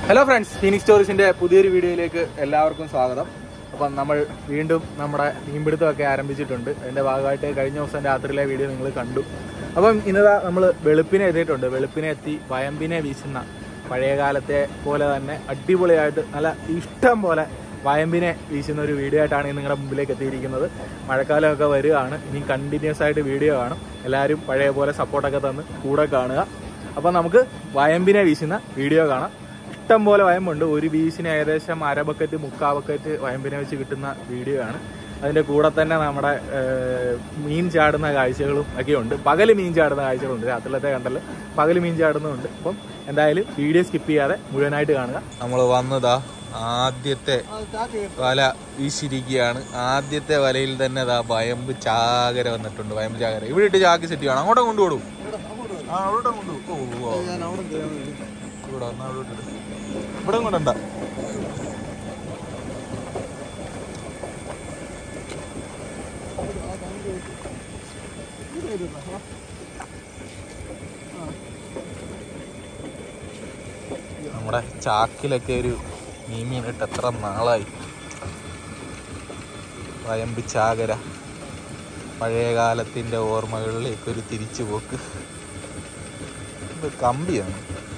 Hello friends Phoenix സ്റ്റോറീസിന്റെ പുതിയൊരു വീഡിയോയിലേക്ക് എല്ലാവർക്കും സ്വാഗതം അപ്പം നമ്മൾ വീണ്ടും നമ്മുടെ മീൻപിടുത്തമൊക്കെ ആരംഭിച്ചിട്ടുണ്ട് അതിന്റെ ഭാഗമായിട്ട് കഴിഞ്ഞ ദിവസം രാത്രിയിലെ വീഡിയോ നിങ്ങൾ കണ്ടു അപ്പം ഇന്നതാ നമ്മൾ വെളുപ്പിനെ എത്തിയിട്ടുണ്ട് വെളുപ്പിനെ എത്തി വയമ്പിനെ വീശുന്ന പഴയകാലത്തെ പോലെ തന്നെ അടിപൊളിയായിട്ട് നല്ല ഇഷ്ടം പോലെ വയമ്പിനെ വീശുന്ന ഒരു വീഡിയോ ആയിട്ടാണ് ഇന്ന് നിങ്ങളുടെ മുമ്പിലേക്ക് എത്തിയിരിക്കുന്നത് മഴക്കാലമൊക്കെ വരികയാണ് ഇനി കണ്ടിന്യൂസ് ആയിട്ട് വീഡിയോ കാണും എല്ലാവരും പഴയ പോലെ സപ്പോർട്ടൊക്കെ തന്ന് കൂടെ കാണുക അപ്പം നമുക്ക് വയമ്പിനെ വീശുന്ന വീഡിയോ കാണാം ഇഷ്ടം പോലെ വയമ്പുണ്ട് ഒരു വീശിന് ഏകദേശം അര ബക്കറ്റ് മുക്കാ ബക്കറ്റ് വയമ്പിനെ വെച്ച് കിട്ടുന്ന വീഡിയോ ആണ് അതിന്റെ കൂടെ തന്നെ നമ്മുടെ ഏഹ്, മീൻ ചാടുന്ന കാഴ്ചകളും ഒക്കെ ഉണ്ട് പകല് മീൻ ചാടുന്ന കാഴ്ചകളുണ്ട് രാത്രിയിലത്തെ കണ്ടല്ലോ പകല് മീൻ ചാടുന്നുണ്ട് അപ്പം എന്തായാലും വീഡിയോ സ്കിപ്പ് ചെയ്യാതെ മുഴുവനായിട്ട് കാണുക നമ്മൾ വന്നതാ ആദ്യത്തെ വല വീശിരിക്കുകയാണ് ആദ്യത്തെ വലയിൽ തന്നെ ദാ വയമ്പ് ചാകര വന്നിട്ടുണ്ട് വയമ്പ് ചാകര ഇവിടെ ഇട്ട് ചാക്കി സെറ്റ് ചെയ്യണം അങ്ങോട്ടും കൊണ്ടുപോടും ആ അവിടെ കൊണ്ടുപോകും ഓ ഓ. ഇവിടെ വന്നാ അവിടെ ഇട്ടിട്ട്. ഇവിടെ കൊണ്ടണ്ട നമ്മുടെ ചാക്കിലൊക്കെ ഒരു മീൻ മീനിട്ട് എത്ര നാളായി വയമ്പ് ചാകര പഴയ കാലത്തിന്റെ ഓർമ്മകളിലേക്ക് ഒരു തിരിച്ചുപോക്ക് ഇത് കമ്പിയാണ്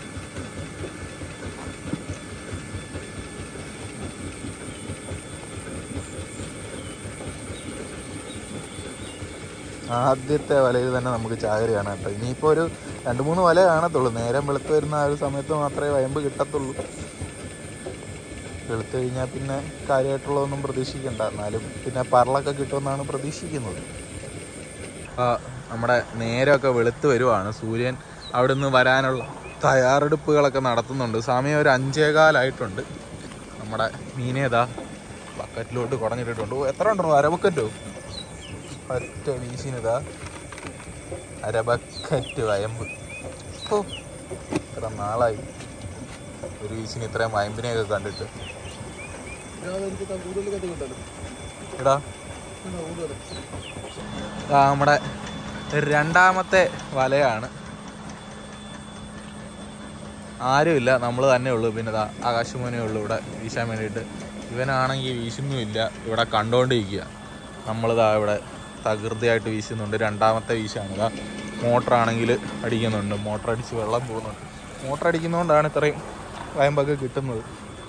ആദ്യത്തെ വലയിൽ തന്നെ നമുക്ക് ചാകരയാണ് കേട്ടോ ഇനിയിപ്പോൾ ഒരു രണ്ട് മൂന്ന് വല കാണത്തുള്ളൂ നേരം വെളുത്ത് വരുന്ന ആ ഒരു സമയത്ത് മാത്രമേ വയമ്പ് കിട്ടത്തുള്ളൂ വെളുത്ത് കഴിഞ്ഞാൽ പിന്നെ കാര്യമായിട്ടുള്ളതൊന്നും പ്രതീക്ഷിക്കണ്ട എന്നാലും പിന്നെ പറളൊക്കെ കിട്ടുമെന്നാണ് പ്രതീക്ഷിക്കുന്നത് ആ നമ്മുടെ നേരമൊക്കെ വെളുത്ത് വരുവാണ് സൂര്യൻ അവിടെ നിന്ന് വരാനുള്ള തയ്യാറെടുപ്പുകളൊക്കെ നടത്തുന്നുണ്ട് സമയം ഒരു അഞ്ചേകാലായിട്ടുണ്ട് നമ്മുടെ മീനേതാ ബക്കറ്റിലോട്ട് കുടഞ്ഞിട്ടിട്ടുണ്ട് ഓ, എത്ര ഉണ്ടോ അര ബക്കറ്റോ ഒറ്റ വീശിനിതാ അര ബക്കറ്റ് വയമ്പ് ഓ എത്ര നാളായി ഒരു വീശിന് ഇത്രയും വയമ്പിനെയൊക്കെ കണ്ടിട്ട് എടാ ആ, നമ്മുടെ രണ്ടാമത്തെ വലയാണ് ആരുമില്ല നമ്മൾ തന്നെ ഉള്ളൂ പിന്നെ ദാ ആകാശമോനേ ഉള്ളൂ ഇവിടെ വീശാൻ വേണ്ടിയിട്ട് ഇവനാണെങ്കിൽ വീശുന്നുമില്ല ഇവിടെ കണ്ടോണ്ടിരിക്കുക നമ്മളിതാ ഇവിടെ തകൃതിയായിട്ട് വീശുന്നുണ്ട് രണ്ടാമത്തെ വീശാണ് ഇതാ മോട്ടറാണെങ്കിൽ അടിക്കുന്നുണ്ട് മോട്ടർ അടിച്ച് വെള്ളം പോകുന്നുണ്ട് മോട്ടർ അടിക്കുന്നതുകൊണ്ടാണ് ഇത്രയും വയമ്പൊക്കെ കിട്ടുന്നത്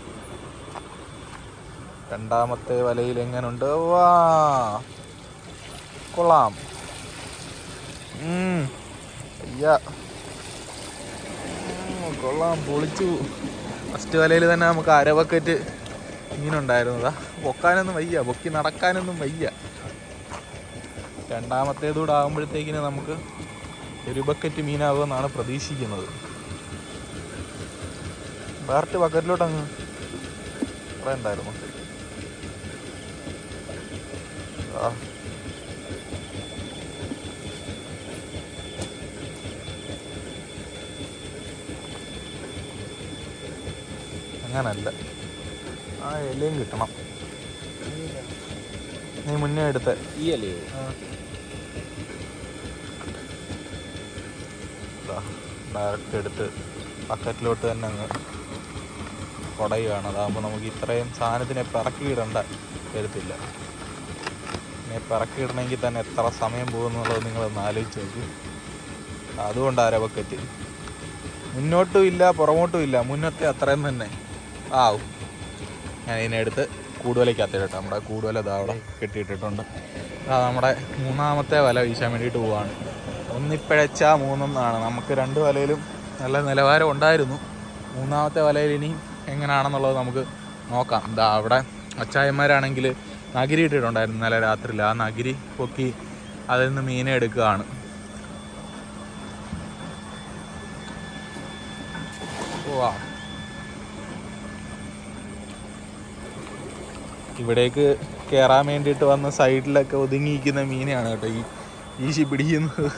രണ്ടാമത്തെ വലയിൽ എങ്ങനുണ്ട് വാ കൊള്ളാം ഉം. അയ്യ ഉം, കൊള്ളാം പൊളിച്ചു ഫസ്റ്റ് വലയിൽ തന്നെ നമുക്ക് അര ബക്കറ്റ് മീനുണ്ടായിരുന്നതാ പൊക്കാനൊന്നും വയ്യ പൊക്കി നടക്കാനൊന്നും വയ്യ രണ്ടാമത്തേതൂടെ ആകുമ്പോഴത്തേക്കിന് നമുക്ക് ഒരു ബക്കറ്റ് മീനാകുമെന്നാണ് പ്രതീക്ഷിക്കുന്നത് വേറെ ബക്കറ്റിലോട്ട് അങ്ങ് കുറെ ഉണ്ടായിരുന്നു ആ അങ്ങനല്ല ആ ഇലയും കിട്ടണം നീ മുന്നേ എടുത്ത ഈ അല്ലേ ഡയറക്റ്റ് എടുത്ത് ബക്കറ്റിലോട്ട് തന്നെ അങ്ങ് കുടയുകയാണ് അതാകുമ്പോൾ നമുക്ക് ഇത്രയും സാധനത്തിനെ പിറക്കിയിടേണ്ട വരത്തില്ല പിന്നെ പിറക്കിയിടണമെങ്കിൽ തന്നെ എത്ര സമയം പോകുന്നുള്ളത് നിങ്ങളൊന്ന് ആലോചിച്ച് നോക്കൂ അതുകൊണ്ട് അര ബക്കറ്റ് മുന്നോട്ടും ഇല്ല പുറമോട്ടും ഇല്ല മുന്നത്തെ അത്രയും തന്നെ ആവും ഞാൻ ഇതിനെടുത്ത് കൂടുവലയ്ക്കകത്ത് കേട്ടോ നമ്മുടെ കൂടുവല ഇതാ അവിടെ കെട്ടിയിട്ടിട്ടുണ്ട് അതാ നമ്മുടെ മൂന്നാമത്തെ വല വീശാൻ വേണ്ടിയിട്ട് പോവാണ് ഒന്നിപ്പഴച്ച മൂന്നെന്നാണ് നമുക്ക് രണ്ട് വലയിലും നല്ല നിലവാരം ഉണ്ടായിരുന്നു മൂന്നാമത്തെ വലയിൽ ഇനി എങ്ങനെയാണെന്നുള്ളത് നമുക്ക് നോക്കാം ഇതാ അവിടെ അച്ചായന്മാരാണെങ്കിൽ നഗരി ഇട്ടിട്ടുണ്ടായിരുന്നു ഇന്നലെ രാത്രിയിൽ ആ നഗരി പൊക്കി അതിൽ നിന്ന് മീനെ എടുക്കുകയാണ് വാ ഇവിടേക്ക് കയറാൻ വേണ്ടിയിട്ട് വന്ന സൈഡിലൊക്കെ ഒതുങ്ങിയിരിക്കുന്ന മീനെയാണ് കേട്ടോ ഈ വീശി പിടിക്കുന്നത്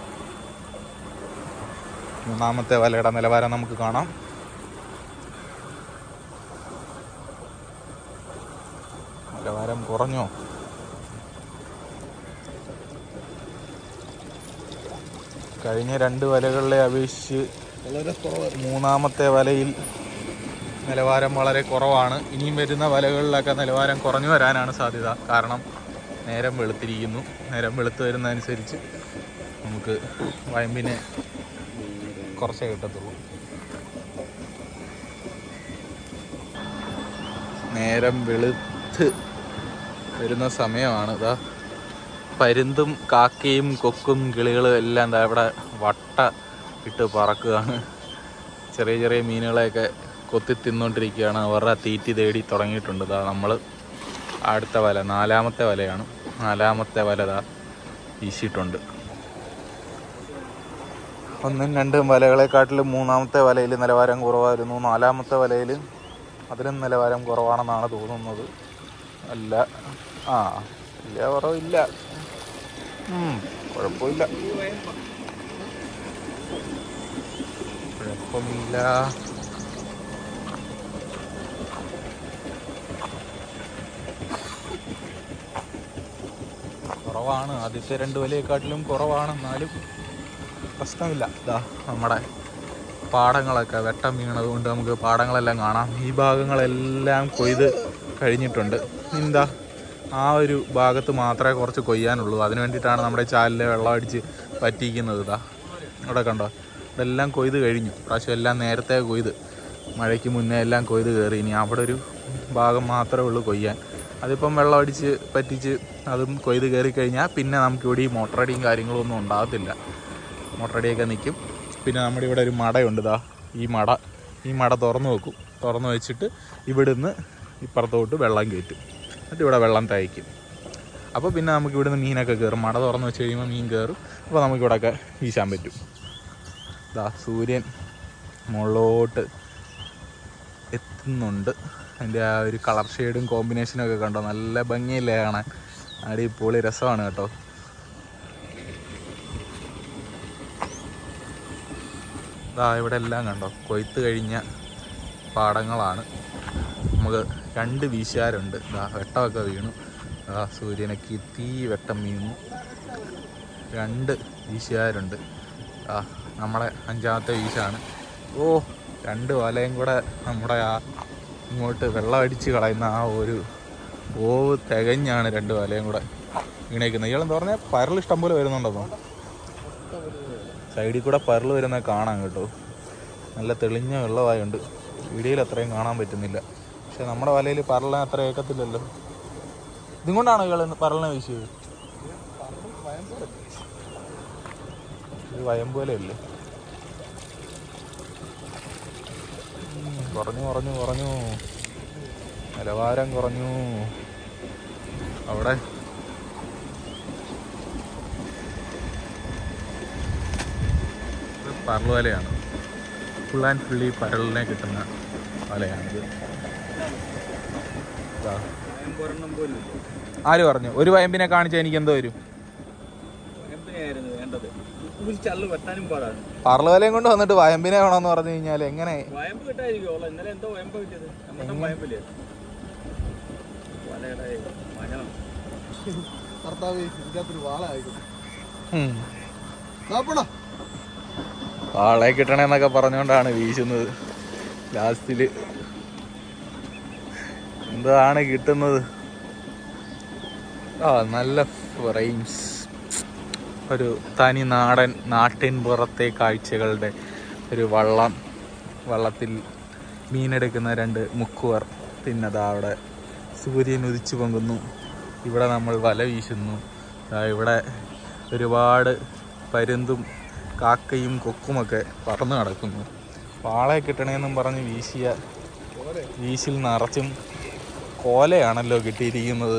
മൂന്നാമത്തെ വലയുടെ നിലവാരം നമുക്ക് കാണാം നിലവാരം കുറഞ്ഞോ കഴിഞ്ഞ രണ്ട് വലകളിലെ അപേക്ഷിച്ച് വളരെ കുറവ് മൂന്നാമത്തെ വലയിൽ നിലവാരം വളരെ കുറവാണ് ഇനിയും വരുന്ന വലകളിലൊക്കെ നിലവാരം കുറഞ്ഞു വരാനാണ് സാധ്യത കാരണം നേരം വെളുത്തിരിക്കുന്നു നേരം വെളുത്ത് വരുന്നതനുസരിച്ച് നമുക്ക് വയമ്പിനെ കുറച്ചേ കിട്ടത്തുള്ളൂ നേരം വെളുത്ത് വരുന്ന സമയമാണ് ഇതാ പരുന്തും കാക്കയും കൊക്കും കിളികളും എല്ലാം ദാ ഇവിടെ വട്ട ഇട്ട് പറക്കുകയാണ് ചെറിയ ചെറിയ മീനുകളെയൊക്കെ കൊത്തി തിന്നുകൊണ്ടിരിക്കുകയാണ് അവരുടെ തീറ്റി തേടി തുടങ്ങിയിട്ടുണ്ട് ഇതാ നമ്മൾ അടുത്ത വല നാലാമത്തെ വലയാണ് നാലാമത്തെ വല ദാ വീശിയിട്ടുണ്ട് ഒന്നും രണ്ടും വലകളെക്കാട്ടിലും മൂന്നാമത്തെ വലയിൽ നിലവാരം കുറവായിരുന്നു നാലാമത്തെ വലയിൽ അതിലും നിലവാരം കുറവാണെന്നാണ് തോന്നുന്നത് അല്ല ആ ഇല്ല കുറവില്ല ഉം, കുഴപ്പമില്ല കുഴപ്പമില്ല കുറവാണ് ആദ്യത്തെ രണ്ട് വിലയെക്കാട്ടിലും കുറവാണ് എന്നാലും പ്രശ്നമില്ല ഇതാ നമ്മുടെ പാടങ്ങളൊക്കെ വെട്ടം വീണത് കൊണ്ട് നമുക്ക് പാടങ്ങളെല്ലാം കാണാം ഈ ഭാഗങ്ങളെല്ലാം കൊയ്ത് കഴിഞ്ഞിട്ടുണ്ട് എന്താ ആ ഒരു ഭാഗത്ത് മാത്രമേ കുറച്ച് കൊയ്യാനുള്ളൂ അതിന് വേണ്ടിയിട്ടാണ് നമ്മുടെ ചാലിലെ വെള്ളം അടിച്ച് പറ്റിക്കുന്നത് ഇതാ ഇവിടെ കണ്ടോ ഇതെല്ലാം കൊയ്ത് കഴിഞ്ഞു പ്രാവശ്യം എല്ലാം നേരത്തെ കൊയ്ത് മഴയ്ക്ക് മുന്നേ എല്ലാം കൊയ്ത് കയറി ഇനി അവിടെ ഒരു ഭാഗം മാത്രമേ ഉള്ളൂ കൊയ്യാൻ അതിപ്പം വെള്ളം അടിച്ച് പറ്റിച്ച് അതും കൊയ്ത് കയറി കഴിഞ്ഞാൽ പിന്നെ നമുക്ക് ഇവിടെ ഈ മോട്ടറടിയും കാര്യങ്ങളും ഒന്നും ഉണ്ടാകത്തില്ല മോട്ടറടിയൊക്കെ നിൽക്കും പിന്നെ നമ്മുടെ ഇവിടെ ഒരു മടയുണ്ട് ഇതാ ഈ മട ഈ മട തുറന്നു വെക്കും തുറന്നു വെച്ചിട്ട് ഇവിടുന്ന് ഇപ്പുറത്തോട്ട് വെള്ളം കയറ്റും എന്നിട്ട് ഇവിടെ വെള്ളം തയ്ക്കും അപ്പോൾ പിന്നെ നമുക്ക് ഇവിടുന്ന് മീനൊക്കെ കയറും മട തുറന്നു വെച്ച് കഴിയുമ്പോൾ മീൻ കയറും അപ്പോൾ നമുക്ക് ഇവിടെയൊക്കെ വീശാൻ പറ്റും ഇതാ സൂര്യൻ മുകളിലോട്ട് എത്തുന്നുണ്ട് അതിൻ്റെ ആ ഒരു കളർ ഷെയ്ഡും കോമ്പിനേഷനും ഒക്കെ കണ്ടോ നല്ല ഭംഗിയില്ലേ കാണാൻ അടിപൊളി രസമാണ് കേട്ടോ ഇതാ ഇവിടെ എല്ലാം കണ്ടോ കൊയ്ത്ത് കഴിഞ്ഞ പാടങ്ങളാണ് നമുക്ക് രണ്ട് വീശുകാരുണ്ട് ഇതാ വെട്ടമൊക്കെ വീണു ആ സൂര്യനൊക്കെ തീ വെട്ടം വീണു രണ്ട് വീശുകാരുണ്ട് ആ നമ്മളെ അഞ്ചാമത്തെ വീശാണ് ഓ രണ്ട് വലയും കൂടെ നമ്മുടെ ആ ഇങ്ങോട്ട് വെള്ളം അടിച്ച് കളയുന്ന ആ ഒരു ഓവ് തികഞ്ഞാണ് രണ്ട് വലയും കൂടെ വീണേക്കുന്നത് ഇയാളെന്താ പറഞ്ഞാൽ പരൽ ഇഷ്ടം പോലെ വരുന്നുണ്ടെന്നോ സൈഡിൽ കൂടെ പരൽ വരുന്നത് കാണാം കേട്ടോ നല്ല തെളിഞ്ഞ വെള്ളമായുണ്ട് വീഡിയോയിൽ അത്രയും കാണാൻ പറ്റുന്നില്ല പക്ഷെ നമ്മുടെ വലയിൽ പരലിനെ അത്ര ഏക്കത്തില്ലല്ലോ ഇതും കൊണ്ടാണോ ഇയാൾ പരലിനെ വീശിയത് ഇത് വയമ്പുലല്ലേ കുറഞ്ഞു കുറഞ്ഞു കുറഞ്ഞു നിലവാരം കുറഞ്ഞു അവിടെ ഇത് പരൽ വലയാണ് ഫുൾ ആൻഡ് ഫുള്ളി പരലിനെ കിട്ടുന്ന വലയാണിത് ഇതാ. ആര് പറഞ്ഞു ഒരു വയമ്പിനെ കാണിച്ചാൽ എനിക്ക് എന്തോ വരും എമ്പനെയായിരുന്നു വേണ്ടത് ചള്ളു വെട്ടാനും പാടാണ് പറല് വലയും കൊണ്ട് വന്നിട്ട് വയമ്പിനെ വേണമെന്ന് പറഞ്ഞു കഴിഞ്ഞാൽ എങ്ങനെ വയമ്പ് കിട്ടായിരിക്കുമോ ഇന്നലെ എന്തോ വയമ്പ് കിട്ടിയത് നമ്മുടെ വയമ്പില്ലേ വലയുടെ മരണം ഭർത്താവ് ഇതിനകത്തൊരു വാളായിക്കോട്ടെ ഉം. നോക്കണോ ആളെ കിട്ടണേന്നൊക്കെ പറഞ്ഞുകൊണ്ടാണ് വീശുന്നത് ലാസ്റ്റില് എന്താണ് കിട്ടുന്നത് ആ നല്ല ഫ്രെയിംസ് ഒരു തനി നാടൻ നാട്ടിൻ പുറത്തെ കാഴ്ചകളുടെ ഒരു വള്ളം വള്ളത്തിൽ മീനെടുക്കുന്ന രണ്ട് മുക്കുവർ പിന്നതാ അവിടെ സൂര്യൻ ഉദിച്ചു പൊങ്ങുന്നു ഇവിടെ നമ്മൾ വല വീശുന്നു ദാ ഇവിടെ ഒരുപാട് പരുന്തും കാക്കയും കൊക്കുമൊക്കെ പറന്നു കിടക്കുന്നു വാളെ കിട്ടണേന്നും പറഞ്ഞ് വീശിയ വീശിൽ നിറച്ചും കോലയാണല്ലോ കിട്ടിയിരിക്കുന്നത്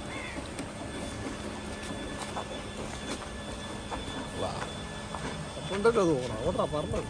കൊണ്ടൊക്കെ തോന്നണം ഓട്ടാ പറഞ്ഞത്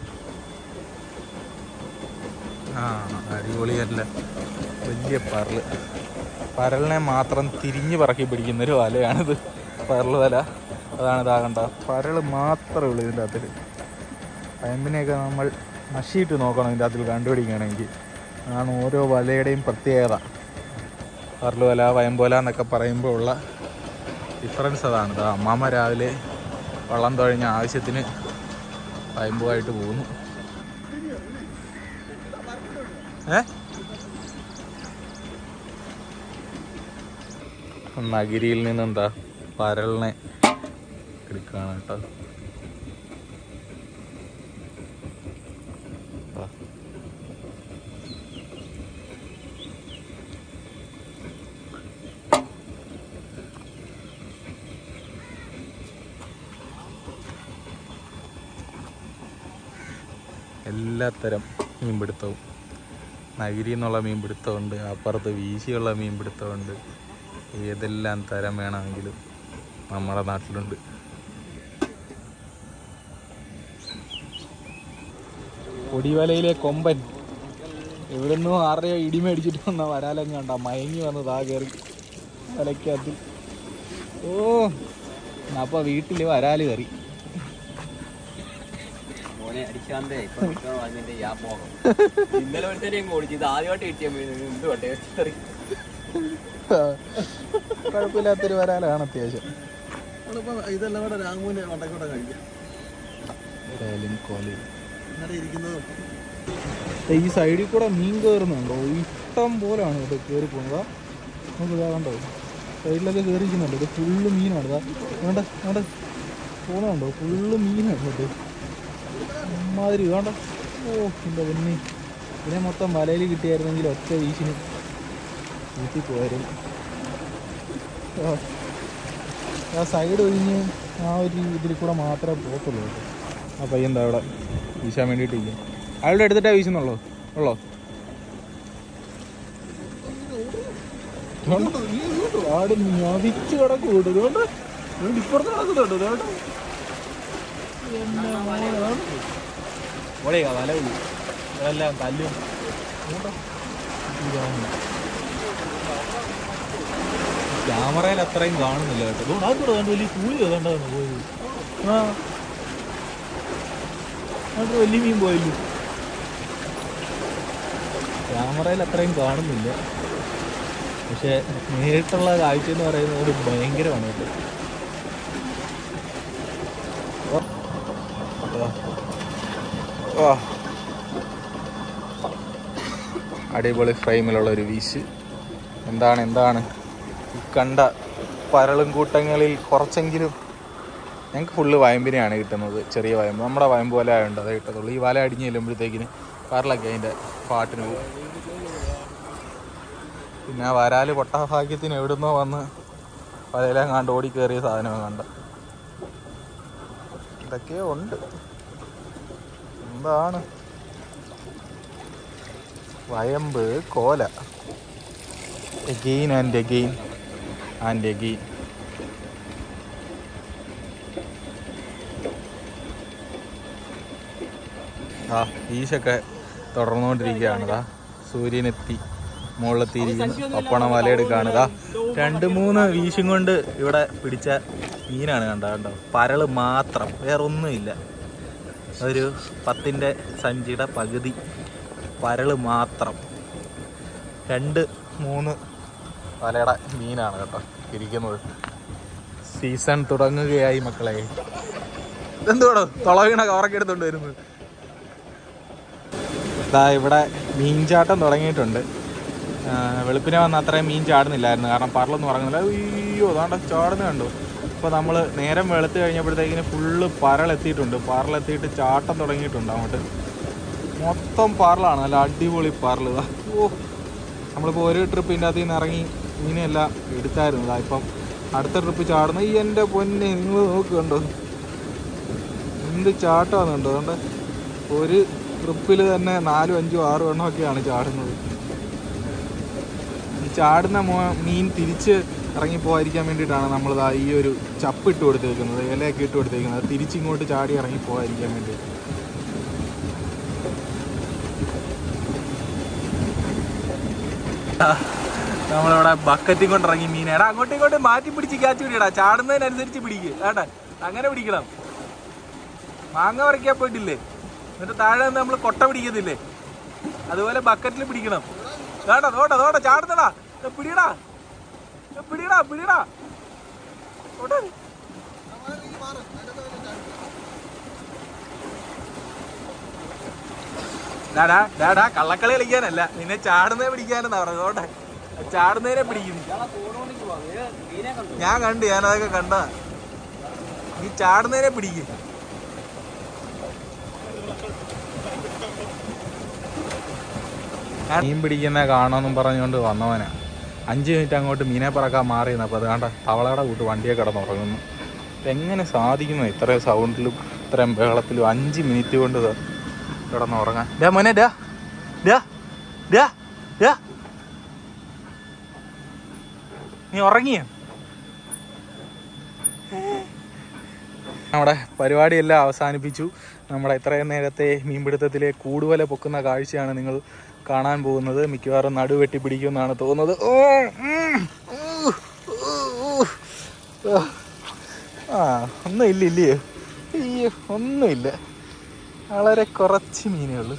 ആ അടിപൊളിയല്ല വലിയ പരല് പരലിനെ മാത്രം തിരിഞ്ഞ് പറക്കി പിടിക്കുന്ന ഒരു വലയാണിത് പരല് വല അതാണ് ഇതാകണ്ട പരല് മാത്രമേ ഉള്ളൂ ഇതിൻ്റെ അകത്തിൽ പയമ്പിനെയൊക്കെ നമ്മൾ നശിയിട്ട് നോക്കണം ഇതിൻ്റെ അകത്തിൽ കണ്ടുപിടിക്കുകയാണെങ്കിൽ അതാണ് ഓരോ വലയുടെയും പ്രത്യേകത പരല് വല വയമ്പോല എന്നൊക്കെ പറയുമ്പോൾ ഉള്ള ഡിഫറൻസ് അതാണ് ഇതാ അമ്മാമ്മ രാവിലെ വള്ളം തുഴഞ്ഞ ആവശ്യത്തിന് വയമ്പുമായിട്ട് പോകുന്നു ഏ നഗരിയിൽ നിന്ന് എന്താ പരലിനെ എടുക്കാണ് കേട്ടോ ആ. എല്ലാത്തരം മീൻപിടുത്തവും നഗരി എന്നുള്ള മീൻപിടുത്തമുണ്ട് അപ്പുറത്ത് വീശിയുള്ള മീൻപിടുത്തമുണ്ട് ഏതെല്ലാം തരം വേണമെങ്കിലും നമ്മുടെ നാട്ടിലുണ്ട് പൊടിവലയിലെ കൊമ്പൻ എവിടുന്നോ ആരുടെയോ ഇടിമേടിച്ചിട്ട് വന്ന വരാലങ്ങ് കണ്ട മയങ്ങി വന്നത് ആ കയറി വലയ്ക്കകത്ത് ഓ അപ്പൊ വീട്ടില് വരാല് കയറി മോനെ അടിച്ചാന്തേ ഇപ്പൊ നിൽക്കണോ അതിന്റെ യാ പോകം ഇന്നലെ ഒരുത്തനെയും ഓടിച്ചു ഇത് ആദ്യമായിട്ട് കിട്ടിയ മീൻ എന്ത് ടേസ്റ്റ് കുഴപ്പമില്ലാത്തൊരു വരാലാണ് അത്യാവശ്യം ഇതെല്ലാം കൂടെ രാമൂന് വണ്ടക്കൂടെ കഴിക്കാം കോലും കോലും ഇന്നലെ ഇരിക്കുന്നതും ഈ സൈഡിൽ കൂടെ മീൻ കയറുന്നുണ്ടോ ഇഷ്ടം പോലാണ് ഇത് കയറി പോകുന്നത് നമുക്ക് ഇതാ കണ്ടോ സൈഡിലൊക്കെ കയറിക്കുന്നുണ്ട് ഇത് ഫുള്ള് മീനാണ് ഇതാ വേണ്ട വേണ്ട പോകുന്നുണ്ടോ ഫുള്ള് മീനാണ് ഇത് അമ്മാതിരി വേണ്ട ഓ എന്താ പിന്നെ ഇതിനെ മൊത്തം വലയിൽ കിട്ടിയായിരുന്നെങ്കിൽ ഒറ്റ വീശിന് വീട്ടിൽ പോയായിരുന്നു ആ. ആ സൈഡ് ഒഴിഞ്ഞ് ആ ഒരു ഇതിൽ കൂടെ മാത്രമേ പോകത്തുള്ളൂ കേട്ടോ ആ പയ്യൻ എന്താ അവിടെ വീശാൻ വേണ്ടിയിട്ടിരിക്കും അയാളുടെ എടുത്തിട്ടാ വീശുന്നുള്ളോ ഉള്ളോ ആട് ഞതിച്ച് കിടക്കൂട്ട് ഇതുകൊണ്ട് ഇതുകൊണ്ട് ഇപ്പുറത്ത് നടക്കുന്നുണ്ട് ഇതുകൊണ്ട് എന്നെ മോനെ. ഓളേ വല വിളി ഇതെല്ലാം കല്ലും ക്യാമറയിൽ അത്രയും കാണുന്നില്ല കേട്ടോ ഇതുകൊണ്ട് അതുകൂടെ കണ്ടു വലിയ കൂലി ഏതാണ്ടാണ് പോയത് ആ അത് വലിയ മീൻ പോയല്ലോ ക്യാമറയിൽ അത്രയും കാണുന്നില്ല പക്ഷെ നേരിട്ടുള്ള കാഴ്ച എന്ന് പറയുന്നത് ഒരു ഭയങ്കരമാണ് കേട്ടോ ഓ. ഓ. അടിപൊളി ഫ്രെയിമിലുള്ള ഒരു വീശ് എന്താണ് എന്താണ് ഈ കണ്ട പരളും കൂട്ടങ്ങളിൽ കുറച്ചെങ്കിലും ഞങ്ങൾക്ക് ഫുള്ള് വയമ്പിനെയാണ് കിട്ടുന്നത് ചെറിയ വയമ്പ് നമ്മുടെ വയമ്പ് വല ആയതുകൊണ്ട് അതേ കിട്ടത്തുള്ളൂ ഈ വല അടിഞ്ഞ് ചെല്ലുമ്പോഴത്തേക്കിന് പരലൊക്കെ അതിൻ്റെ പാട്ടിന് പോകും പിന്നെ ആ വരാല് പൊട്ടാഭാഗ്യത്തിന് എവിടുന്നോ വന്ന് വലയിലാൻ കണ്ട് ഓടി കയറിയ സാധനം കണ്ട ഇതൊക്കെയോ ഉണ്ട് എന്താണ് വയമ്പ് കോല again and again and again ആ വീശൊക്കെ തുടർന്നുകൊണ്ടിരിക്കുകയാണ് ദാ സൂര്യനെത്തി മുകളിലെത്തിയിരിക്കുന്നു ഒപ്പണ വലയെടുക്കുകയാണ് ദാ രണ്ട് മൂന്ന് വീശും കൊണ്ട് ഇവിടെ പിടിച്ച മീനാണ് കണ്ട കണ്ടോ പരള് മാത്രം വേറെ ഒന്നുമില്ല ഒരു പത്തിൻ്റെ സഞ്ചിയുടെ പകുതി പരള് മാത്രം രണ്ട് മൂന്ന് വലയുടെ മീനാണ് കേട്ടോ ഇരിക്കുന്നത് സീസൺ തുടങ്ങുകയായി മക്കളെ ഇതെന്തുവാടോ തുളവീണ കവറൊക്കെ എടുത്തോണ്ട് വരുന്നത് ഇതാ ഇവിടെ മീൻചാട്ടം തുടങ്ങിയിട്ടുണ്ട് ആ, വെളുപ്പിനെ വന്ന് അത്രയും മീൻ ചാടുന്നില്ലായിരുന്നു കാരണം പറലൊന്നും ഉറങ്ങുന്നില്ല അയ്യോ അതാണ്ട് ചാടുന്ന കണ്ടു അപ്പോൾ നമ്മൾ നേരം വെളുത്ത് കഴിഞ്ഞപ്പോഴത്തേക്കിന് ഫുള്ള് പരലെത്തിയിട്ടുണ്ട് പരലെത്തിയിട്ട് ചാട്ടം തുടങ്ങിയിട്ടുണ്ട് അങ്ങോട്ട് മൊത്തം പാറലാണ് നല്ല അടിപൊളി പാറൽ ഇതാ ഓ നമ്മളിപ്പോൾ ഒരു ട്രിപ്പ് ഇതിൻ്റെ അകത്ത് നിന്ന് ഇറങ്ങി മീനെല്ലാം എടുത്തായിരുന്നു ഇതാ ഇപ്പം അടുത്ത ട്രിപ്പ് ചാടുന്ന ഈ എൻ്റെ പൊന്നെ നിങ്ങൾ നോക്കുന്നുണ്ടോ എന്ത് ചാട്ടമാണ് കണ്ടോ അതുകൊണ്ട് ഒരു ട്രിപ്പിൽ തന്നെ നാലും അഞ്ചും ആറും എണ്ണമൊക്കെയാണ് ചാടുന്നത് ഈ ചാടുന്ന മോ- മീൻ തിരിച്ച് ഇറങ്ങി പോകാതിരിക്കാൻ വേണ്ടിയിട്ടാണ് നമ്മൾ ഈ ഒരു ചപ്പ് ഇട്ട് കൊടുത്തേക്കുന്നത് ഇലയൊക്കെ ഇട്ട് കൊടുത്തേക്കുന്നത് തിരിച്ചിങ്ങോട്ട് ചാടി ഇറങ്ങി പോകാതിരിക്കാൻ വേണ്ടി നമ്മളിവിടെ ബക്കറ്റും കൊണ്ടിറങ്ങി മീൻ എടാ അങ്ങോട്ടും ഇങ്ങോട്ടും മാറ്റി പിടിച്ച് ക്യാച്ച് പിടിക്കടാ ചാടുന്നതിനനുസരിച്ച് പിടിക്കുക കേട്ടാ അങ്ങനെ പിടിക്കണം മാങ്ങ പറിക്കാൻ പോയിട്ടില്ലേ എന്നിട്ട് താഴെ നിന്ന് നമ്മൾ കൊട്ട പിടിക്കത്തില്ലേ അതുപോലെ ബക്കറ്റിൽ പിടിക്കണം വേണ്ട നോട്ടെ നോട്ടെ ചാടുന്നടാ ദേ പിടിയടാ ദേ പിടിയടാ പിടിയടാ ഓട്ടെ. ഡാടാ ഡാടാ കള്ളക്കളി കളിക്കാനല്ല നിന്നെ ചാടുന്നേ പിടിക്കാനെന്നാ പറഞ്ഞത് അതുകൊണ്ടാ ചാടുന്നതിനെ പിടിക്കും ഞാൻ കണ്ടു ഞാനതൊക്കെ കണ്ടതാ നീ ചാടുന്നതിനെ പിടിക്കും മീൻ പിടിക്കുന്ന കാണാമെന്നും പറഞ്ഞുകൊണ്ട് വന്നവനാ അഞ്ച് മിനിറ്റ് അങ്ങോട്ട് മീനെ പറക്കാൻ മാറി അപ്പോൾ അത് കണ്ട തവളയുടെ കൂട്ട് വണ്ടിയെ കിടന്നുറങ്ങുന്നു എങ്ങനെ സാധിക്കുന്നു ഇത്രയും സൗണ്ടിലും ഇത്രയും ബഹളത്തിലും അഞ്ച് മിനിറ്റ് കൊണ്ട് ഇത് കിടന്നുറങ്ങാൻ ഡാ മോനെ ഡാ ഡാ ഡാ ഡാ നീ ഉറങ്ങിയോ നമ്മുടെ പരിപാടിയെല്ലാം അവസാനിപ്പിച്ചു നമ്മുടെ ഇത്രയും നേരത്തെ മീൻപിടുത്തത്തിലെ കൂടുവല പൊക്കുന്ന കാഴ്ചയാണ് നിങ്ങൾ കാണാൻ പോകുന്നത് മിക്കവാറും നടു വെട്ടി പിടിക്കുമെന്നാണ് തോന്നുന്നത് ഓ, ഉം, ഊ, ഊ, ഊ. ആ, ആ ഒന്നും ഇല്ല ഇല്ലയോ അയ്യോ ഒന്നുമില്ല വളരെ കുറച്ച് മീനേ ഉള്ളൂ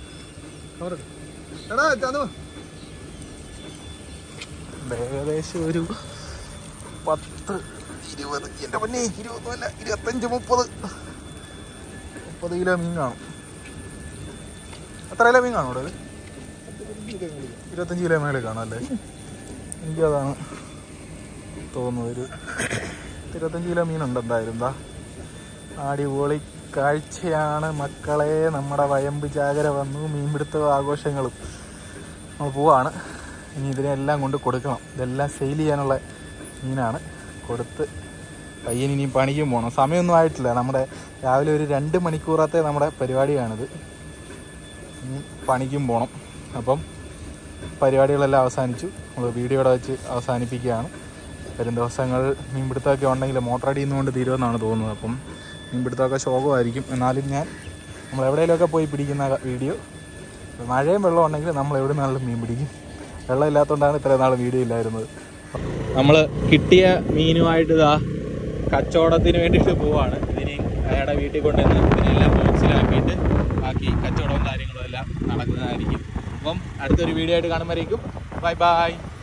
ഏകദേശം ഒരു പത്ത് ഇരുപത് എൻ്റെ പൊന്നെ ഇരുപതല്ല ഇരുപത്തഞ്ച് മുപ്പത് മുപ്പത് കിലോ മീൻ കാണും എത്ര കിലോ മീൻ കാണും ഇവിടെ ഇരുപത്തഞ്ച് കിലോ മേളിൽ കാണും അല്ലേ എനിക്കതാണ് തോന്നുന്നത് ഒരു ഇരുപത്തഞ്ച് കിലോ മീനുണ്ട് എന്തായാലും എന്താ അടിപൊളി കാഴ്ചയാണ് മക്കളെ നമ്മുടെ വയമ്പ് ചാകര വന്നു മീൻപിടുത്ത ആഘോഷങ്ങളും നമ്മൾ പോവാണ് ഇനി ഇതിനെല്ലാം കൊണ്ട് കൊടുക്കണം ഇതെല്ലാം സെയിൽ ചെയ്യാനുള്ള മീനാണ് കൊടുത്ത് പയ്യൻ ഇനി പണിക്കും പോകണം സമയമൊന്നും ആയിട്ടില്ല നമ്മുടെ രാവിലെ ഒരു രണ്ട് മണിക്കൂറത്തെ നമ്മുടെ പരിപാടിയാണിത് ഇനി പണിക്കും പോകണം അപ്പം പരിപാടികളെല്ലാം അവസാനിച്ചു നമ്മൾ വീഡിയോയുടെ വെച്ച് അവസാനിപ്പിക്കുകയാണ് വരും ദിവസങ്ങൾ മീൻപിടുത്തമൊക്കെ ഉണ്ടെങ്കിൽ മോട്ടർ അടിയുന്നതുകൊണ്ട് തീരുമെന്നാണ് തോന്നുന്നത് അപ്പം മീൻപിടുത്തമൊക്കെ ശോകമായിരിക്കും എന്നാലും ഞാൻ നമ്മൾ എവിടെയെങ്കിലുമൊക്കെ പോയി പിടിക്കുന്ന വീഡിയോ മഴയും വെള്ളം ഉണ്ടെങ്കിൽ നമ്മൾ എവിടെ നിന്നാലും മീൻ പിടിക്കും വെള്ളം ഇല്ലാത്തതുകൊണ്ടാണ് ഇത്രയും നാൾ വീഡിയോ ഇല്ലായിരുന്നത് നമ്മൾ കിട്ടിയ മീനുമായിട്ട് ഇതാ കച്ചവടത്തിന് വേണ്ടിയിട്ട് പോവാണ് ഇതിന് അയാളുടെ വീട്ടിൽ കൊണ്ടുവന്ന് ഇതിനെല്ലാം ബോക്സിലാക്കിയിട്ട് ബാക്കി കച്ചവടവും കാര്യങ്ങളും എല്ലാം നടക്കുന്നതായിരിക്കും അപ്പം അടുത്തൊരു വീഡിയോ ആയിട്ട് കാണുമ്പോഴേക്കും ബൈ ബൈ